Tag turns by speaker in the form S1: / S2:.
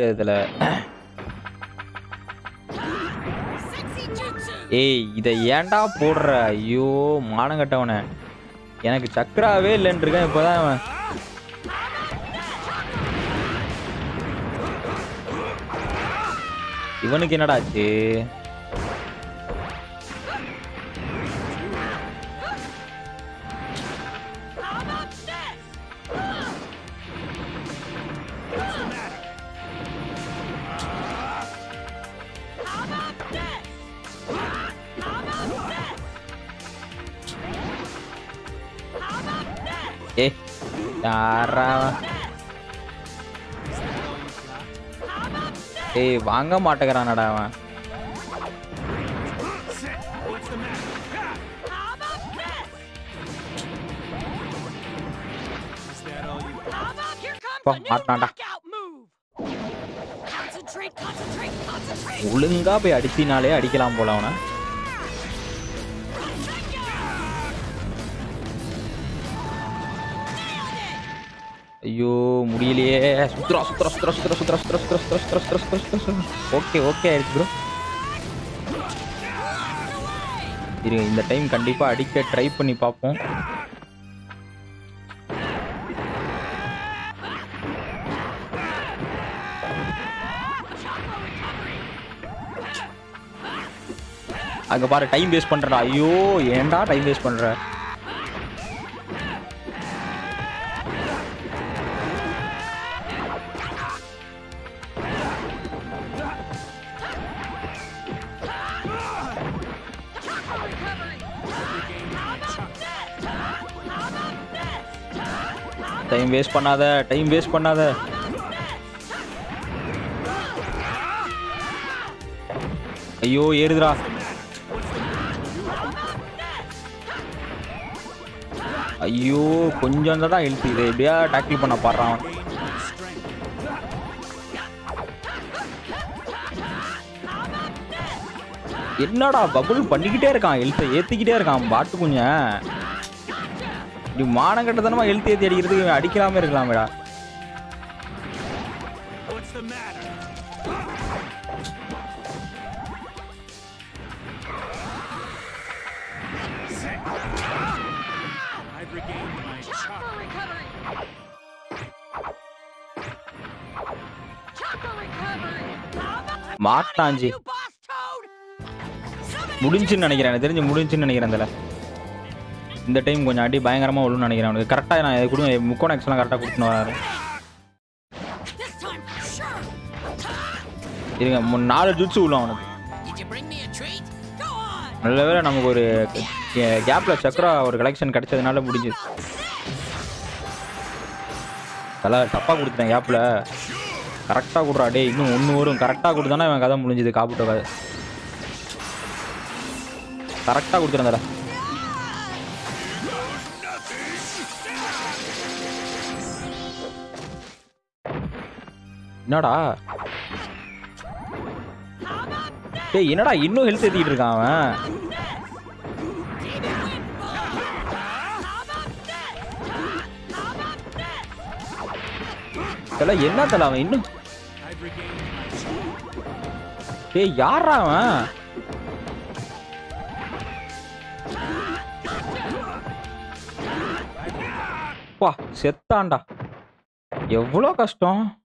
S1: முடியாது இதுல
S2: Sexy jutsu.
S1: ஏய் இதை ஏன்டா போடுற ஐயோ மானங்கட்டவனே எனக்கு சக்கராவே இல்லைன்னு இருக்கேன் இப்போதான் அவன் இவனுக்கு என்னடா ஆச்சு
S2: How about this? How about this? How about this? How about this?
S1: ஏ யாரா
S2: How about this?
S1: ஏய் வாங்க மாட்டேங்கிறானடா அவன்
S2: How about this? How about here comes
S1: பா,
S2: a new
S1: மாட்டான்டா.
S2: knockout move? Concentrate, concentrate, concentrate.
S1: ஒழுங்கா போய் அடிச்சினாலே அடிக்கலாம் போல அவனை ஐயோ முடியலையே சுத்துறா சுத்துறா சுத்துறா சுத்துறா சுத்துறா சுத்துறா சுத்துறா சுத்துறா சுத்துறா சுத்துறா சுத்துறா சுத்துறா ஓகே ஓகே ஆயிடுச்சு ப்ரோ இருங்க இந்த டைம் கண்டிப்பா அடிக்க ட்ரை பண்ணி பார்ப்போம் அங்க பாரு டைம் வேஸ்ட் பண்றடா ஐயோ ஏன்டா டைம் வேஸ்ட் பண்ற டைம் வேஸ்ட் பண்ணாத டைம் வேஸ்ட் பண்ணாத ஐயோ ஏறுதுடா ஐயோ கொஞ்சம் தான் ஹெல்த் இது எப்படியா டேக்கிள் பண்ண பாடுறான் அவன். என்னடா பபுள் பண்ணிக்கிட்டே இருக்கான் ஹெல்த்தை ஏத்திக்கிட்டே இருக்கான் பாட்டு குஞ்ச இப்படி மானங்கட்டத்தனமா ஹெல்த் ஏத்தி அடிக்கிறதுக்கு இவன் அடிக்கலாமே இருக்கலாமேடா
S3: What's the matter? I've regained my chakra.
S2: recovery. Chakra recovery. How about
S1: மாட்டாஞ்சி
S2: you, boss toad? Summoning
S1: முடிஞ்சுன்னு நினைக்கிறேன் எனக்கு தெரிஞ்சு முடிஞ்சுன்னு நினைக்கிறேன் இதுல இந்த டைம் கொஞ்சம் அடி பயங்கரமா விழுன்னு நினைக்கிறேன் அவனுக்கு கரெக்டாக நான் இது கொடுங்க முக்கோண எக்ஸ்லாம் கரெக்டாக கொடுத்துன்னு வராரு
S2: This time for sure.
S1: இருங்க மூணு நாலு ஜுட்ஸு விழும் அவனுக்கு
S2: Did you bring me a treat? Go on.
S1: நல்ல வேளை நமக்கு ஒரு கேப்ல சக்கரா ஒரு கலெக்ஷன் கிடைச்சதுனால முடிஞ்சுது தலை தப்பா கொடுத்தேன் கேப்ல கரெக்டாக கொடுறா டேய் இன்னும் ஒன்று வரும் கரெக்டாக கொடுத்தானா இவன் கதை முடிஞ்சுது காப்பிட்ட கதை கரெக்டாக கொடுத்துருந்தடா என்னடா டேய் என்னடா இன்னும் ஹெல்த் ஏத்திட்டு இருக்கான் அவன் தல என்ன தல அவன் இன்னும்
S3: I've regained my chakra.
S1: டேய் யாரா அவன் பா செத்தான்டா எவ்வளோ கஷ்டம்